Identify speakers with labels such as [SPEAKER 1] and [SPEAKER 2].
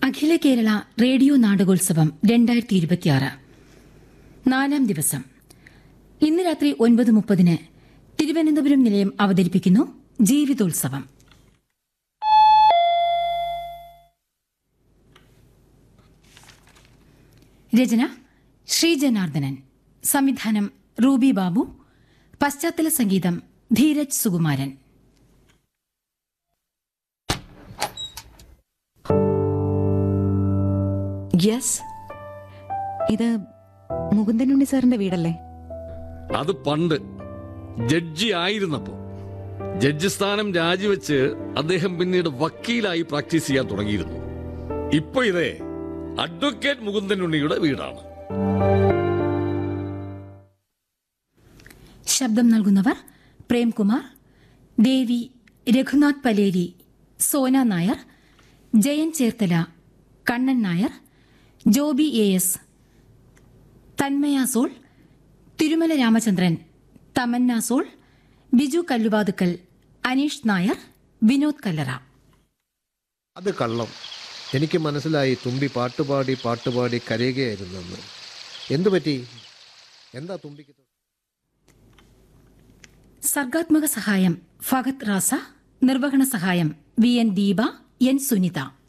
[SPEAKER 1] അഖില Kerala radio നാടകോത്സവം രണ്ടായിരത്തി ഇരുപത്തിയാറ് നാലാം ദിവസം ഇന്ന് രാത്രി ഒൻപത് മുപ്പതിന് തിരുവനന്തപുരം നിലയം അവതരിപ്പിക്കുന്നു ജീവിതോത്സവം രചന ശ്രീജനാർദ്ദനൻ സംവിധാനം റൂബി ബാബു പശ്ചാത്തല സംഗീതം ധീരജ് സുകുമാരൻ
[SPEAKER 2] യെസ് ഇത് മുകുന്ദനുണ്ണി സാറിന്റെ വീടല്ലേ
[SPEAKER 3] അത് പണ്ട് ജഡ്ജി ആയിരുന്നപ്പോ ജഡ്ജി സ്ഥാനം രാജിവെച്ച് അദ്ദേഹം പിന്നീട് വക്കീലായി പ്രാക്ടീസ് ചെയ്യാൻ തുടങ്ങിയിരുന്നു ഇപ്പൊ ഇതേ അഡ്വക്കേറ്റ് മുകുന്ദൻ ഉണ്ണിയുടെ വീടാണ്
[SPEAKER 1] ശബ്ദം നൽകുന്നവർ പ്രേംകുമാർ ദേവി രഘുനാഥ് പലേരി സോന നായർ ജയൻ ചേർത്തല കണ്ണൻ നായർ ജോബി എ എസ് തന്മയ സോൾ തിരുമല രാമചന്ദ്രൻ തമന്ന സോൾ ബിജു കല്ലുവാതുക്കൽ അനീഷ് നായർ വിനോദ് കല്ലറ
[SPEAKER 4] അത് കള്ളം എനിക്ക് മനസ്സിലായി തുമ്പി പാട്ടുപാടി പാട്ടുപാടി കരയുകയായിരുന്നെന്ന് എന്തു പറ്റി എന്താ തുമ്പിക്ക് തൊ-
[SPEAKER 1] സർഗാത്മക സഹായം ഫഹദ് റാസ നിർവഹണ സഹായം V N Deepa N Sunitha